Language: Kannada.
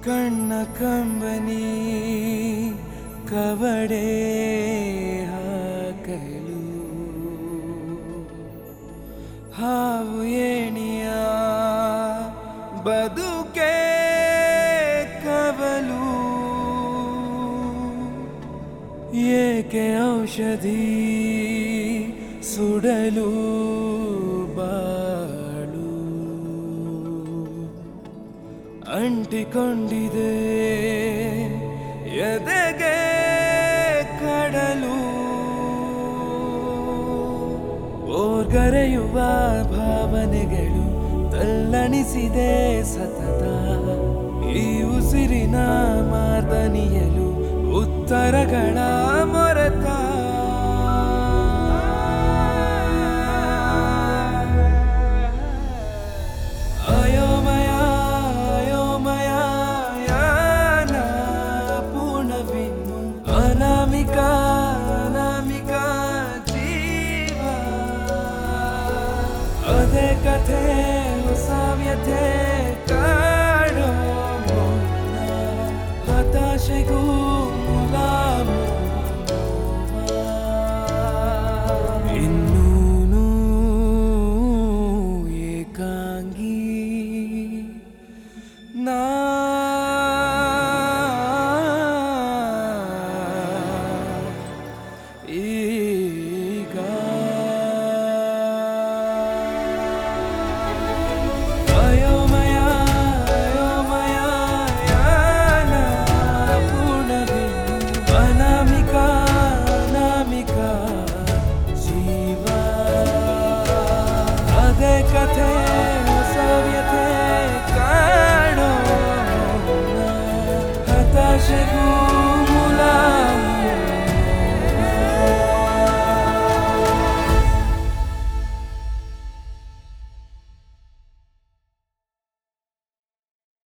ಕಣ್ಣ ಕಂಬನಿ ಕವಡೆ ಹಾಕಲು ಹಾವು ಏಣಿಯ ಬದುಕೆ ಕವಲು ಏಕೆ ಔಷಧಿ ಸುಡಲು ಬಾಳು ಅಂಟಿಕೊಂಡಿದೆ ಎದೆಗೆ ಕಡಲು ಓರ್ಗರೆಯುವ ಭಾವನೆಗಳು ತಲ್ಲಣಿಸಿದೆ ಸತತ ಈ ಉಸಿರಿನ ಮಾರ್ದನಿಯಲು ಉತ್ತರಗಳ ಮೊರೆತ ಅಯೋಮಯ ಅಯೋಮಯ ಯಾನ ಪೂರ್ಣವಿನ್ನು ಅನಾಮಿಕ ಅನಾಮಿಕ ಜೀವ ಅದೇ ಕಥೆ ಹೊಸ ವ್ಯಥೆ ಕಾಡೋ ಮೌನ ಹತಾಶೆಗೂ ಮೂಲ ಇನ್ನೂನು ಏಕಾಂಗಿ ನಾ ಈಗ ಅಯೋಮಯ ಅಯೋಮಯ ಯಾನ ಪೂರ್ಣವಿನ್ನು ಅನಾಮಿಕ ಅನಾಮಿಕ ಜೀವ ಅದೇ ಕಥೆ ಹೊಸ ವ್ಯಥೆ ಕಾಣೋ ಹತಾಶೆಗೂ